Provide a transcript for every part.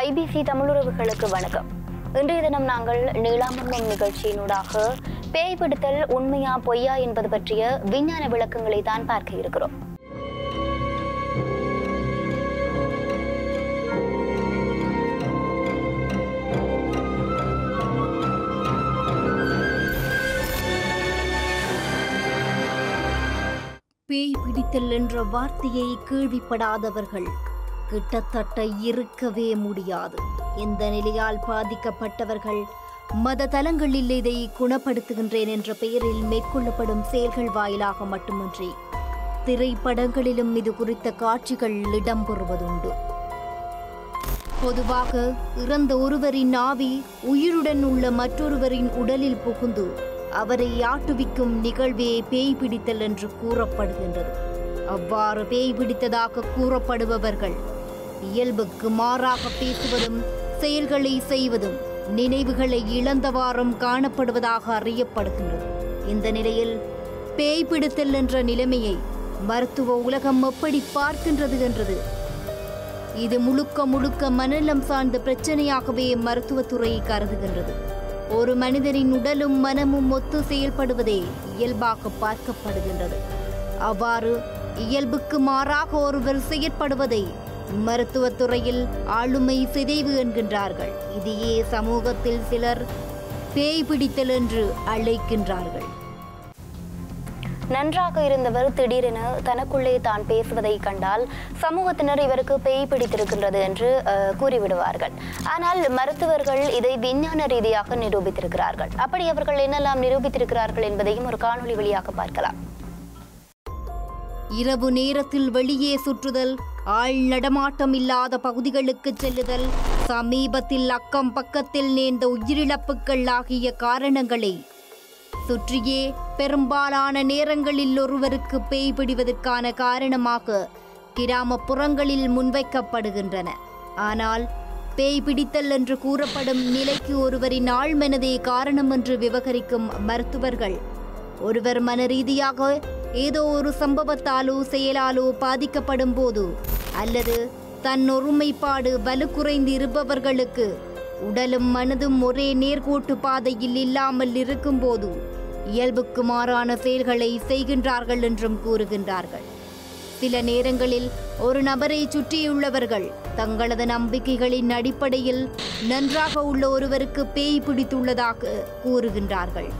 IBC தமிழுறவுகளுக்கு வணக்கம் இன்றைய தினம் நாங்கள் நீளாமன்மம் நிகழ்ச்சியினூடாக பேய் பிடித்தல் உண்மையா பொய்யா என்பது பற்றிய விஞ்ஞான விளக்கங்களை தான் பார்க்க இருக்கிறோம் பேய் பிடித்தல் என்ற வார்த்தையை கேள்விப்படாதவர்கள் கிட்டத்தட்ட இருக்கவே முடியாது இந்த நிலையால் பாதிக்கப்பட்டவர்கள் மத தலங்களில் இதை குணப்படுத்துகின்றேன் என்ற பெயரில் மேற்கொள்ளப்படும் செயல்கள் வாயிலாக மட்டுமின்றி திரைப்படங்களிலும் இது குறித்த காட்சிகள் இடம்பெறுவதுண்டு பொதுவாக இறந்த ஒருவரின் ஆவி உயிருடன் உள்ள மற்றொருவரின் உடலில் புகுந்து அவரை ஆட்டுவிக்கும் நிகழ்வே பேய் பிடித்தல் என்று கூறப்படுகின்றது அவ்வாறு பேய் பிடித்ததாக கூறப்படுபவர்கள் இயல்புக்கு மாறாக பேசுவதும் செயல்களை செய்வதும் நினைவுகளை இழந்தவாறும் காணப்படுவதாக அறியப்படுகின்றது இந்த நிலையில் பேய் பிடித்தல் என்ற நிலைமையை மருத்துவ உலகம் எப்படி பார்க்கின்றது என்றது இது முழுக்க முழுக்க மனநலம் சார்ந்த பிரச்சனையாகவே மருத்துவத்துறை கருதுகின்றது ஒரு மனிதரின் உடலும் மனமும் ஒத்து செயல்படுவதே இயல்பாக பார்க்கப்படுகின்றது அவ்வாறு இயல்புக்கு மாறாக ஒருவர் செயற்படுவதை மருத்துவத்துறையில் ஆளுமை சிதைவு என்கின்றார்கள் இதையே சமூகத்தில் சிலர் பேய் பிடித்தல் என்று அழைக்கின்றார்கள் நன்றாக இருந்தவர் திடீரென தனக்குள்ளே தான் பேசுவதை கண்டால் சமூகத்தினர் இவருக்கு பேய் பிடித்திருக்கின்றது என்று அஹ், கூறிவிடுவார்கள் ஆனால் மருத்துவர்கள் இதை விஞ்ஞான ரீதியாக நிரூபித்திருக்கிறார்கள் அப்படி அவர்கள் என்னெல்லாம் நிரூபித்திருக்கிறார்கள் என்பதையும் ஒரு காணொளி வழியாக பார்க்கலாம் இரவு நேரத்தில் வெளியே சுற்றுதல் ஆள் நடமாட்டம் இல்லாத பகுதிகளுக்கு செல்லுதல் சமீபத்தில் அக்கம் பக்கத்தில் நேர்ந்த உயிரிழப்புகள் ஆகிய காரணங்களை சுற்றியே பெரும்பாலான நேரங்களில் ஒருவருக்கு பேய் பிடிவதற்கான காரணமாக கிராமப்புறங்களில் முன்வைக்கப்படுகின்றன ஆனால் பேய் பிடித்தல் என்று கூறப்படும் நிலைக்கு ஒருவரின் ஆழ்மனதே காரணம் என்று விவகரிக்கும் மருத்துவர்கள் ஒருவர் மனரீதியாக ஏதோ ஒரு சம்பவத்தாலோ செயலாலோ பாதிக்கப்படும் போது அல்லது தன் ஒருமைப்பாடு வலுக்குறைந்து இருப்பவர்களுக்கு உடலும் மனதும் ஒரே நேர்கோட்டு பாதையில் இல்லாமல் இருக்கும்போது இயல்புக்கு மாறான செயல்களை செய்கின்றார்கள் என்றும் கூறுகின்றார்கள் சில நேரங்களில் ஒரு நபரை சுற்றியுள்ளவர்கள் தங்களது நம்பிக்கைகளின் அடிப்படையில் நன்றாக உள்ள ஒருவருக்கு பேய் பிடித்துள்ளதாக கூறுகின்றார்கள்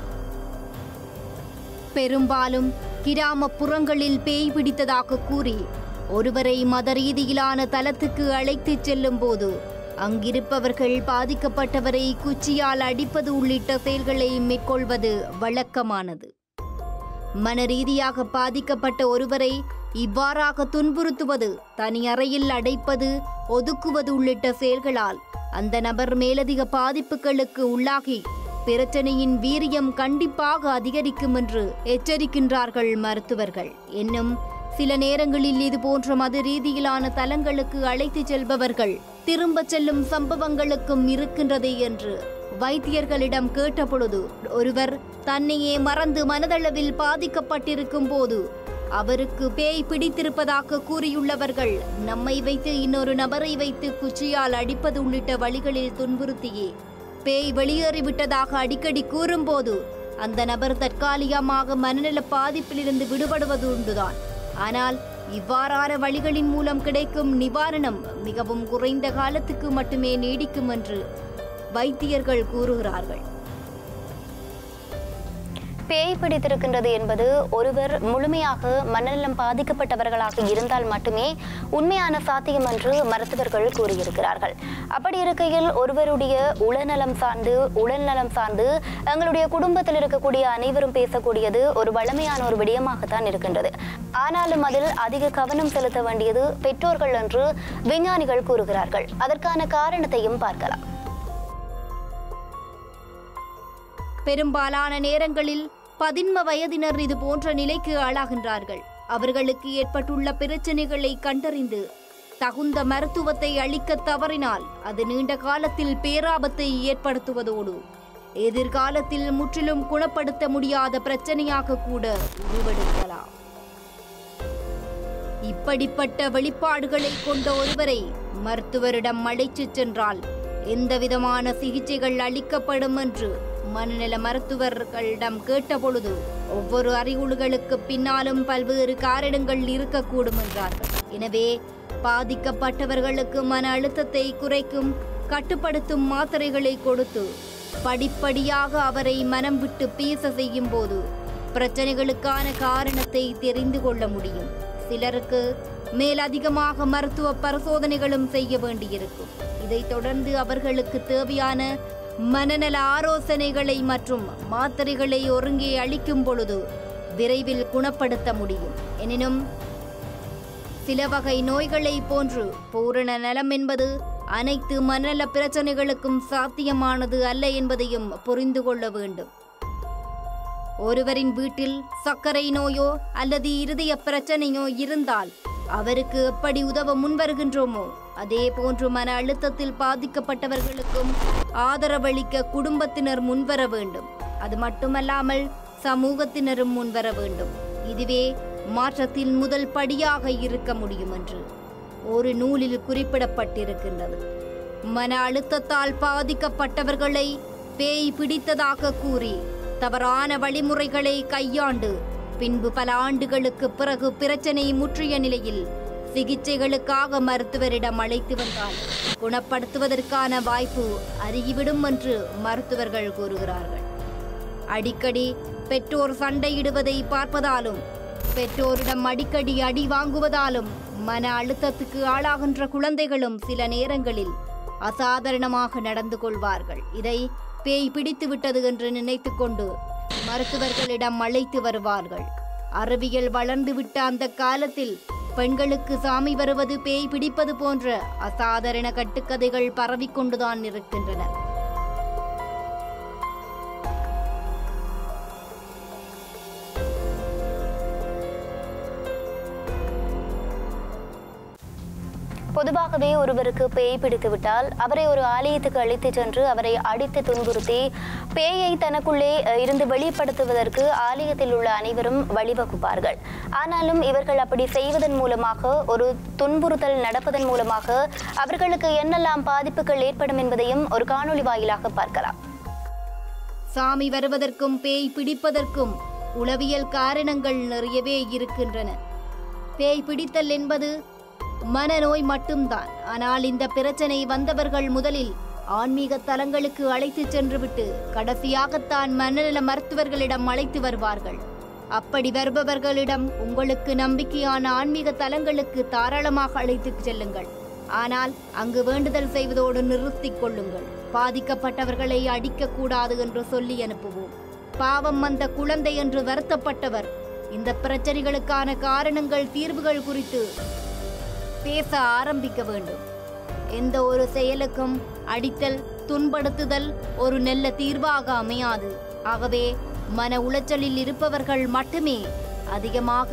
பெரும்பாலும் கிராமப்புறங்களில் பேய் பிடித்ததாக கூறி ஒருவரை மத ரீதியிலான தலத்துக்கு அழைத்துச் செல்லும் போது அங்கிருப்பவர்கள் பாதிக்கப்பட்டவரை குச்சியால் அடிப்பது உள்ளிட்ட செயல்களை மேற்கொள்வது வழக்கமானது மனரீதியாக பாதிக்கப்பட்ட ஒருவரை இவ்வாறாக துன்புறுத்துவது தனி அறையில் அடைப்பது ஒதுக்குவது உள்ளிட்ட செயல்களால் அந்த நபர் மேலதிக பாதிப்புகளுக்கு உள்ளாகி பிரச்சனையின் வீரியம் கண்டிப்பாக அதிகரிக்கும் என்று எச்சரிக்கின்றார்கள் மருத்துவர்கள் என்னும் சில நேரங்களில் இது போன்ற மத ரீதியிலான தலங்களுக்கு அழைத்துச் செல்பவர்கள் திரும்பச் செல்லும் சம்பவங்களுக்கும் இருக்கின்றதே என்று வைத்தியர்களிடம் கேட்டபொழுது ஒருவர் தன்னையே மறந்து மனதளவில் பாதிக்கப்பட்டிருக்கும் போது அவருக்கு பேய் பிடித்திருப்பதாக கூறியுள்ளவர்கள் நம்மை வைத்து இன்னொரு நபரை வைத்து குச்சியால் அடிப்பது உள்ளிட்ட வழிகளில் துன்புறுத்தியே பேய் வெளியேறிவிட்டதாக அடிக்கடி கூறும்போது அந்த நபர் தற்காலிகமாக மனநல பாதிப்பிலிருந்து விடுபடுவது உண்டுதான் ஆனால் இவ்வாறான வழிகளின் மூலம் கிடைக்கும் நிவாரணம் மிகவும் குறைந்த காலத்துக்கு மட்டுமே நீடிக்கும் என்று வைத்தியர்கள் கூறுகிறார்கள் பேய் பிடித்திருக்கின்றது என்பது ஒருவர் முழுமையாக மனநலம் பாதிக்கப்பட்டவர்களாக இருந்தால் மட்டுமே உண்மையான சாத்தியம் என்று மருத்துவர்கள் கூறியிருக்கிறார்கள் அப்படி இருக்கையில் ஒருவருடைய உளநலம் சார்ந்து உடல்நலம் சார்ந்து எங்களுடைய குடும்பத்தில் இருக்கக்கூடிய அனைவரும் பேசக்கூடியது ஒரு வளமையான ஒரு விடயமாகத்தான் இருக்கின்றது ஆனாலும் அதில் அதிக கவனம் செலுத்த வேண்டியது பெற்றோர்கள் என்று விஞ்ஞானிகள் கூறுகிறார்கள் அதற்கான காரணத்தையும் பார்க்கலாம் பெரும்பாலான நேரங்களில் பதின்ம வயதினர் இது போன்ற நிலைக்கு ஆளாகின்றார்கள் அவர்களுக்கு ஏற்பட்டுள்ள பிரச்சனைகளை கண்டறிந்து தகுந்த மருத்துவத்தை அளிக்க தவறினால் அது நீண்ட காலத்தில் பேராபத்தை ஏற்படுத்துவதோடு எதிர்காலத்தில் முற்றிலும் குணப்படுத்த முடியாத பிரச்சனையாக கூட உருவெடுக்கலாம் இப்படிப்பட்ட வெளிப்பாடுகளை கொண்ட ஒருவரை மருத்துவரிடம் அழைத்துச் சென்றால் எந்தவிதமான சிகிச்சைகள் அளிக்கப்படும் என்று மனநல மருத்துவர்களிடம் கேட்டபொழுது ஒவ்வொரு அறிகுறிகளுக்கு பின்னாலும் பல்வேறு காரணங்கள் இருக்கக்கூடும் என்றார்கள் எனவே பாதிக்கப்பட்டவர்களுக்கு மன அழுத்தத்தை குறைக்கும் கட்டுப்படுத்தும் மாத்திரைகளை கொடுத்து படிப்படியாக அவரை மனம் விட்டு பேச செய்யும் போது பிரச்சனைகளுக்கான காரணத்தை தெரிந்து கொள்ள முடியும் சிலருக்கு மேலதிகமாக மருத்துவ பரிசோதனைகளும் செய்ய வேண்டியிருக்கும் இதைத் தொடர்ந்து அவர்களுக்கு தேவையான மனநல ஆலோசனைகளை மற்றும் மாத்திரைகளை ஒருங்கே அளிக்கும் பொழுது விரைவில் குணப்படுத்த முடியும் எனினும் சில வகை நோய்களை போன்று பூரண நலம் என்பது அனைத்து மனநல பிரச்சனைகளுக்கும் சாத்தியமானது அல்ல என்பதையும் புரிந்து கொள்ள வேண்டும் ஒருவரின் வீட்டில் சர்க்கரை நோயோ அல்லது இருதய பிரச்சனையோ இருந்தால் அவருக்கு எப்படி உதவ முன்வருகின்றோமோ அதே போன்று மன அழுத்தத்தில் பாதிக்கப்பட்டவர்களுக்கும் ஆதரவளிக்க குடும்பத்தினர் முன்வர வேண்டும் அது மட்டுமல்லாமல் சமூகத்தினரும் முன்வர வேண்டும் இதுவே மாற்றத்தின் முதல் படியாக இருக்க முடியும் என்று ஒரு நூலில் குறிப்பிடப்பட்டிருக்கின்றது மன அழுத்தத்தால் பாதிக்கப்பட்டவர்களை பேய் பிடித்ததாக கூறி தவறான வழிமுறைகளை கையாண்டு பின்பு பல ஆண்டுகளுக்கு பிறகு பிரச்சனை முற்றிய நிலையில் சிகிச்சைகளுக்காக மருத்துவரிடம் அழைத்து வந்தால் குணப்படுத்துவதற்கான வாய்ப்பு அருகிவிடும் என்று மருத்துவர்கள் கூறுகிறார்கள் அடிக்கடி பெற்றோர் சண்டையிடுவதை பார்ப்பதாலும் பெற்றோரிடம் அடிக்கடி அடி வாங்குவதாலும் மன அழுத்தத்துக்கு ஆளாகின்ற குழந்தைகளும் சில நேரங்களில் அசாதாரணமாக நடந்து கொள்வார்கள் இதை பேய் பிடித்து விட்டது என்று நினைத்துக்கொண்டு மருத்துவர்களிடம் அழைத்து வருவார்கள் அறிவியல் வளர்ந்துவிட்ட அந்த காலத்தில் பெண்களுக்கு சாமி வருவது பேய் பிடிப்பது போன்ற அசாதாரண கட்டுக்கதைகள் பரவிக்கொண்டுதான் இருக்கின்றன பொதுவாகவே ஒருவருக்கு பேய் பிடித்து விட்டால் அவரை ஒரு ஆலயத்துக்கு அழைத்துச் சென்று அவரை அடித்து துன்புறுத்தி பேயை தனக்குள்ளே அஹ், இருந்து வெளிப்படுத்துவதற்கு ஆலயத்தில் உள்ள அனைவரும் வழிவகுப்பார்கள் ஆனாலும் இவர்கள் அப்படி செய்வதன் மூலமாக ஒரு துன்புறுத்தல் நடப்பதன் மூலமாக அவர்களுக்கு என்னெல்லாம் பாதிப்புகள் ஏற்படும் என்பதையும் ஒரு காணொளி வாயிலாக பார்க்கலாம் சாமி வருவதற்கும் பேய் பிடிப்பதற்கும் உளவியல் காரணங்கள் நிறையவே இருக்கின்றன பேய் பிடித்தல் என்பது மனநோய் மட்டும்தான் ஆனால் இந்த பிரச்சனை வந்தவர்கள் முதலில் ஆன்மீக தலங்களுக்கு அழைத்துச் சென்றுவிட்டு கடைசியாகத்தான் மனநல மருத்துவர்களிடம் அழைத்து வருவார்கள் அப்படி வருபவர்களிடம் உங்களுக்கு நம்பிக்கையான ஆன்மீக தலங்களுக்கு தாராளமாக அழைத்துச் செல்லுங்கள் ஆனால் அங்கு வேண்டுதல் செய்வதோடு நிறுத்திக் கொள்ளுங்கள் பாதிக்கப்பட்டவர்களை அடிக்கக்கூடாது என்று சொல்லி அனுப்புவோம் பாவம் வந்த குழந்தை என்று வருத்தப்பட்டவர் இந்த பிரச்சனைகளுக்கான காரணங்கள் தீர்வுகள் குறித்து பேச ஆரம்பிக்க வேண்டும் எந்த ஒரு செயலுக்கும் அடித்தல் துன்படுத்துதல் ஒரு நல்ல தீர்வாக அமையாது ஆகவே மன உளைச்சலில் இருப்பவர்கள் மட்டுமே அதிகமாக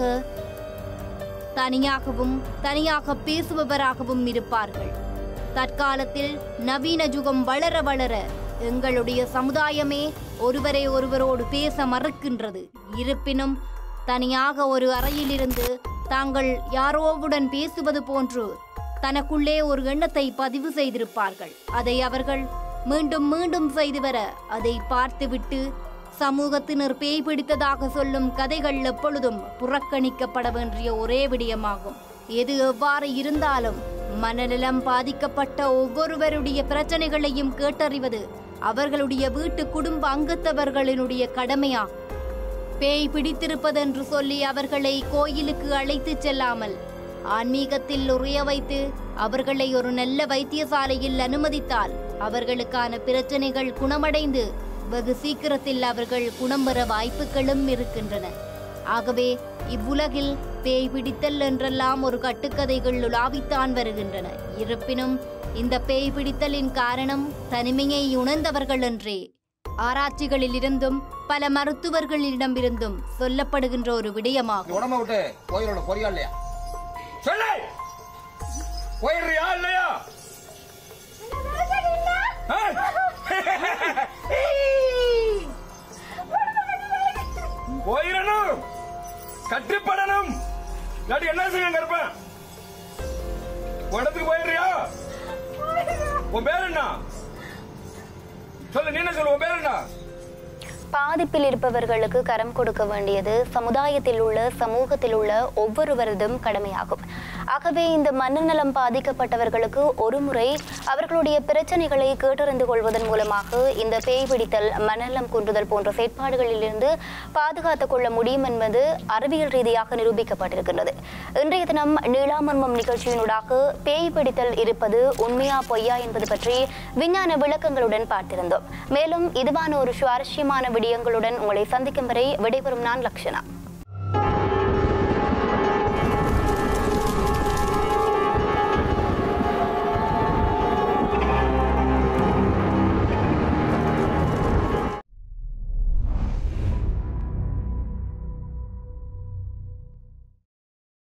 தனியாகவும் தனியாக பேசுபவராகவும் இருப்பார்கள் தற்காலத்தில் நவீன யுகம் வளர வளர எங்களுடைய சமுதாயமே ஒருவரை ஒருவரோடு பேச மறுக்கின்றது இருப்பினும் தனியாக ஒரு அறையிலிருந்து தாங்கள் யாரோவுடன் பேசுவது போன்று தனக்குள்ளே ஒரு எண்ணத்தை பதிவு செய்திருப்பார்கள் அதை அவர்கள் மீண்டும் மீண்டும் செய்து வர அதை பார்த்துவிட்டு சமூகத்தினர் பேய் பிடித்ததாக சொல்லும் கதைகள் எப்பொழுதும் புறக்கணிக்கப்பட வேண்டிய ஒரே விடயமாகும் எது எவ்வாறு இருந்தாலும் மனநலம் பாதிக்கப்பட்ட ஒவ்வொருவருடைய பிரச்சனைகளையும் கேட்டறிவது அவர்களுடைய வீட்டு குடும்ப அங்கத்தவர்களினுடைய கடமையாகும் பேய் பிடித்திருப்பதென்று சொல்லி அவர்களை கோயிலுக்கு அழைத்துச் செல்லாமல் ஆன்மீகத்தில் உறைய வைத்து அவர்களை ஒரு நல்ல வைத்தியசாலையில் அனுமதித்தால் அவர்களுக்கான பிரச்சனைகள் குணமடைந்து வெகு சீக்கிரத்தில் அவர்கள் குணம் பெற வாய்ப்புகளும் இருக்கின்றன ஆகவே இவ்வுலகில் பேய் பிடித்தல் என்றெல்லாம் ஒரு கட்டுக்கதைகள் உலாவித்தான் வருகின்றன இருப்பினும் இந்த பேய் பிடித்தலின் காரணம் தனிமையை உணர்ந்தவர்கள் என்றே ஆராய்ச்சிகளில் இருந்தும் பல மருத்துவர்களிடமிருந்தும் சொல்லப்படுகின்ற ஒரு விடயமாகும் நீ உடம்ப விட்டு போயிடல போறியா இல்லையா சொல்லு போயிடுறியா இல்லையா ஆ? போயிடணும் கட்டுப்படணும் இல்லாட்டி என்ன செய்ய கருப்பேன் இடத்துக்கு போயிடுறியா உன் பேர் என்ன சொல்லு நீ என்ன சொல்லு உன் பேர் என்ன பாதிப்பில் இருப்பவர்களுக்கு கரம் கொடுக்க வேண்டியது சமுதாயத்தில் உள்ள சமூகத்தில் உள்ள ஒவ்வொருவரதும் கடமையாகும் ஆகவே இந்த மனநலம் பாதிக்கப்பட்டவர்களுக்கு ஒருமுறை அவர்களுடைய பிரச்சனைகளை கேட்டறிந்து கொள்வதன் மூலமாக இந்த பேய் பிடித்தல் மனநலம் குன்றுதல் போன்ற செயற்பாடுகளிலிருந்து பாதுகாத்துக் கொள்ள முடியும் என்பது அறிவியல் ரீதியாக நிரூபிக்கப்பட்டிருக்கின்றது இன்றைய தினம் நீலாமர்மம் நிகழ்ச்சியினூடாக பேய் பிடித்தல் இருப்பது உண்மையா பொய்யா என்பது பற்றி விஞ்ஞான விளக்கங்களுடன் பார்த்திருந்தோம் மேலும் இதுவான ஒரு சுவாரஸ்யமான விடயங்களுடன் உங்களை சந்திக்கும் வரை விடைபெறும் நான் லக்ஷனா